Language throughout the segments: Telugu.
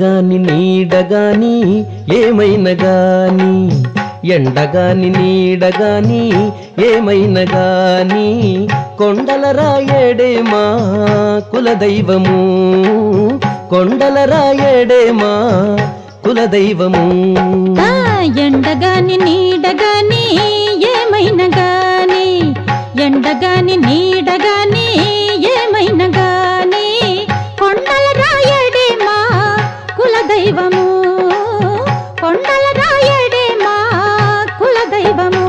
ఎండగాని నీడగాని ఏమైనా గాని ఎండగాని నీడగాని ఏమైనా గాని కొండల రాయడే మా కులదైవము కొండల రాయడే మా కులదైవము ఆ ఎండగాని నీడగాని ఏమైనా గాని ఎండగాని నీడగాని ఏమైనా గాని కొండల రాయడే మా కులదైవము కొండల రాయడే మా కులదైవము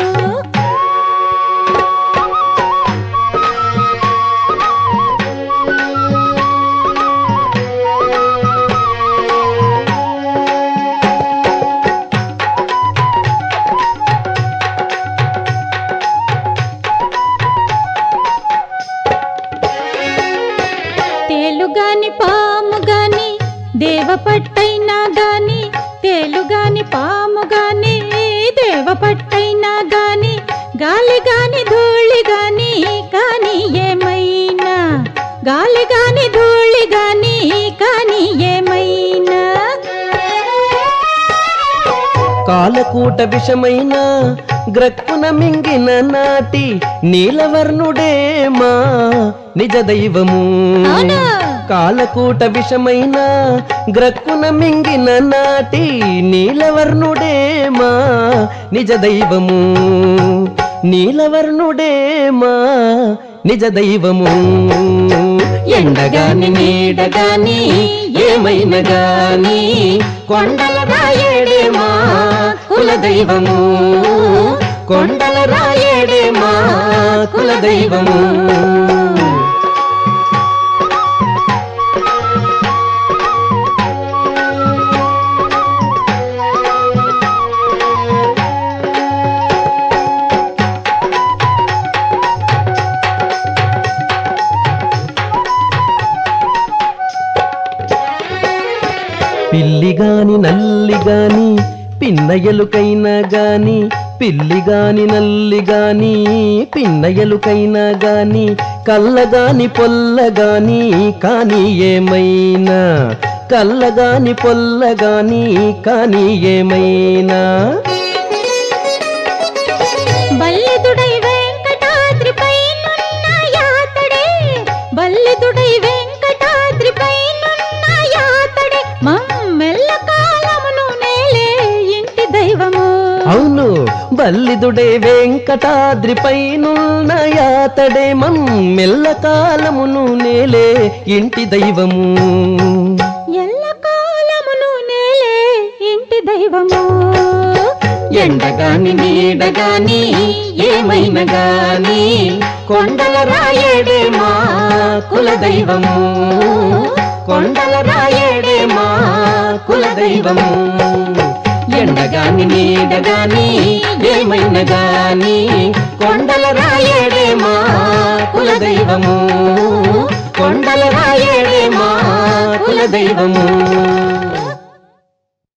తేలుగాని పాము గాని దేవ పట్టైనా గాని తేలుగాని పాము గాని దేవ పట్టైనా గాని గాలి గాని ధూళి గాని కాని ఏమైనా గాలి గాని ధూళి గాని కాని ఏమైనా కాలకూట విషమైన గ్రక్కున మింగిన నాటి నీలవర్ణుడే మా నిజ దైవము అవును. కాలకూట విషమైన గ్రక్కున మింగిన నాటి నీలవర్ణుడే మా నిజ దైవము నీలవర్ణుడే మా నిజ దైవము ఎండగాని నీడగాని ఏమైనా గాని కొండల రాయడే మా కులదైవము కొండల రాయడే మా కులదైవము పిల్లి గాని నల్లి గాని పిన్న ఎలుకైనా గాని పిల్లి గాని నల్లి గాని పిన్న ఎలుకైనా గాని కల్లగాని పొల్లగాని కాని ఏమైనా కల్లగాని పొల్లగాని కాని ఏమైనా బల్లిదుడై వెంకటాద్రిపై నున్న యాతడే బల్లిదుడై వెంకటాద్రిపై నున్న యాతడే మమ్మెల్ల కాలమును నేలే ఇంటి దైవము అవును బల్లిదుడే వెంకటాద్రిపై నున్నయాతడే మమ్మెల్ల కాలమును నేలే ఇంటి దైవము ఎల్ల కాలమును నేలే ఇంటి దైవము ఎండగాని నీడగాని ఏమైనా గాని కొండల రాయడే మా కులదైవము కొండల రాయడే మా కులదైవము ఎండగాని నీడగాని ఏమైనా గాని కొండల రాయడే మా కులదైవము కొండల రాయడే మా కులదైవము